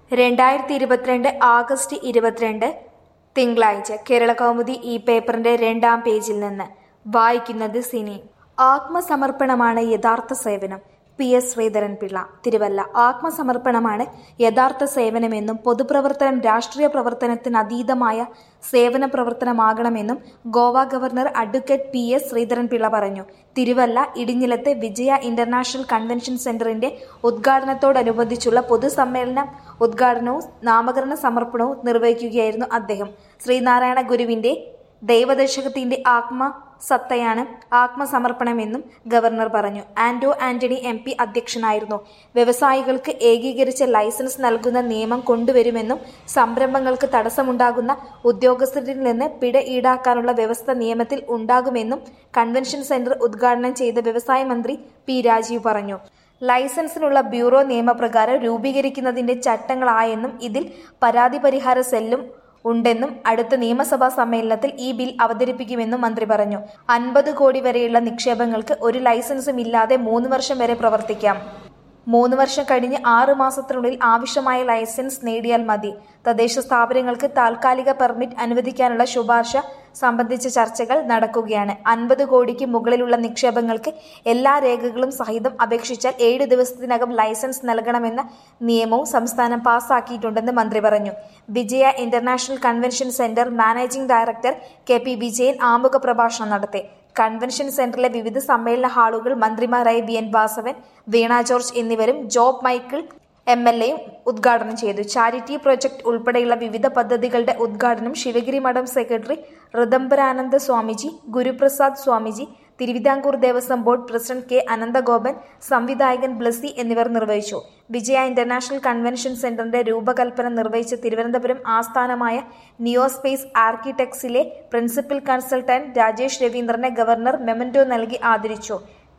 രണ്ടായിരത്തി ഇരുപത്തിരണ്ട് ആഗസ്റ്റ് ഇരുപത്തിരണ്ട് തിങ്കളാഴ്ച കേരളകൗമുദി ഈ പേപ്പറിന്റെ രണ്ടാം പേജിൽ നിന്ന് വായിക്കുന്നത് സിനി ആത്മസമർപ്പണമാണ് യഥാർത്ഥ സേവനം പി എസ് ശ്രീധരൻപിള്ള തിരുവല്ല ആത്മസമർപ്പണമാണ് യഥാർത്ഥ സേവനമെന്നും പൊതുപ്രവർത്തനം രാഷ്ട്രീയ പ്രവർത്തനത്തിന് അതീതമായ സേവന പ്രവർത്തനമാകണമെന്നും Goa governor advocate P S Sreedharan Pillai പറഞ്ഞു തിരുവല്ല ഇടിഞ്ഞിലത്തെ വിജയ ഇന്റർനാഷണൽ കൺവെൻഷൻ സെന്ററിന്റെ ഉദ്ഘാടനത്തോടനുബന്ധിച്ചുള്ള പൊതുസമ്മേളനം ഉദ്ഘാടനവും നാമകരണ സമർപ്പണവും നിർവഹിക്കുകയായിരുന്നു അദ്ദേഹം ശ്രീനാരായണ ഗുരുവിന്റെ ദൈവദശകത്തിന്റെ ആത്മ സത്തയാണ് ആത്മസമർപ്പണമെന്നും ഗവർണർ പറഞ്ഞു ആന്റോ ആന്റണി എം പി അധ്യക്ഷനായിരുന്നു വ്യവസായികൾക്ക് ഏകീകരിച്ച ലൈസൻസ് നൽകുന്ന നിയമം കൊണ്ടുവരുമെന്നും സംരംഭങ്ങൾക്ക് തടസ്സമുണ്ടാകുന്ന ഉദ്യോഗസ്ഥരിൽ നിന്ന് പിഴ ഈടാക്കാനുള്ള വ്യവസ്ഥ നിയമത്തിൽ ഉണ്ടാകുമെന്നും കൺവെൻഷൻ സെന്റർ ഉദ്ഘാടനം ചെയ്ത വ്യവസായ മന്ത്രി പി രാജീവ് പറഞ്ഞു ലൈസൻസിനുള്ള ബ്യൂറോ നിയമപ്രകാരം രൂപീകരിക്കുന്നതിന്റെ ചട്ടങ്ങളായെന്നും ഇതിൽ പരാതി പരിഹാര സെല്ലും ഉണ്ടെന്നും അടുത്ത നിയമസഭാ സമ്മേളനത്തിൽ ഈ ബിൽ അവതരിപ്പിക്കുമെന്നും മന്ത്രി പറഞ്ഞു അൻപത് കോടി വരെയുള്ള നിക്ഷേപങ്ങൾക്ക് ഒരു ലൈസൻസും ഇല്ലാതെ മൂന്ന് വർഷം വരെ പ്രവർത്തിക്കാം മൂന്ന് വർഷം കഴിഞ്ഞ് ആറ് മാസത്തിനുള്ളിൽ ആവശ്യമായ ലൈസൻസ് നേടിയാൽ മതി തദ്ദേശ സ്ഥാപനങ്ങൾക്ക് താൽക്കാലിക പെർമിറ്റ് അനുവദിക്കാനുള്ള ശുപാർശ സംബന്ധിച്ച ചർച്ചകൾ നടക്കുകയാണ് അൻപത് കോടിക്ക് മുകളിലുള്ള നിക്ഷേപങ്ങൾക്ക് എല്ലാ രേഖകളും സഹിതം അപേക്ഷിച്ചാൽ ഏഴ് ദിവസത്തിനകം ലൈസൻസ് നൽകണമെന്ന നിയമവും സംസ്ഥാനം പാസാക്കിയിട്ടുണ്ടെന്ന് മന്ത്രി പറഞ്ഞു Vijaya international convention centre managing director K P Vijayan ആമുഖ പ്രഭാഷണം നടത്തി കൺവെൻഷൻ സെന്ററിലെ വിവിധ സമ്മേളന ഹാളുകൾ മന്ത്രിമാരായ ബി എൻ വാസവൻ വീണ ജോർജ് എന്നിവരും ജോബ് മൈക്കിൾ എം എൽ എയും ഉദ്ഘാടനം ചെയ്തു ചാരിറ്റി പ്രൊജക്ട് ഉൾപ്പെടെയുള്ള വിവിധ പദ്ധതികളുടെ ഉദ്ഘാടനം Sivagiri Mutt secretary Rithambharananda Swamiji Guruprasad Swamiji Travancore Devaswom board president K Ananthagopan സംവിധായകൻ ബ്ലസി എന്നിവർ നിർവഹിച്ചു വിജയ ഇന്റർനാഷണൽ കൺവെൻഷൻ സെന്ററിന്റെ രൂപകൽപ്പന നിർവഹിച്ച തിരുവനന്തപുരം ആസ്ഥാനമായ നിയോസ്പേസ് ആർക്കിടെക്ട്സിലെ പ്രിൻസിപ്പൽ കൺസൾട്ടന്റ് രാജേഷ് രവീന്ദ്രനെ ഗവർണർ മെമന്റോ നൽകി ആദരിച്ചു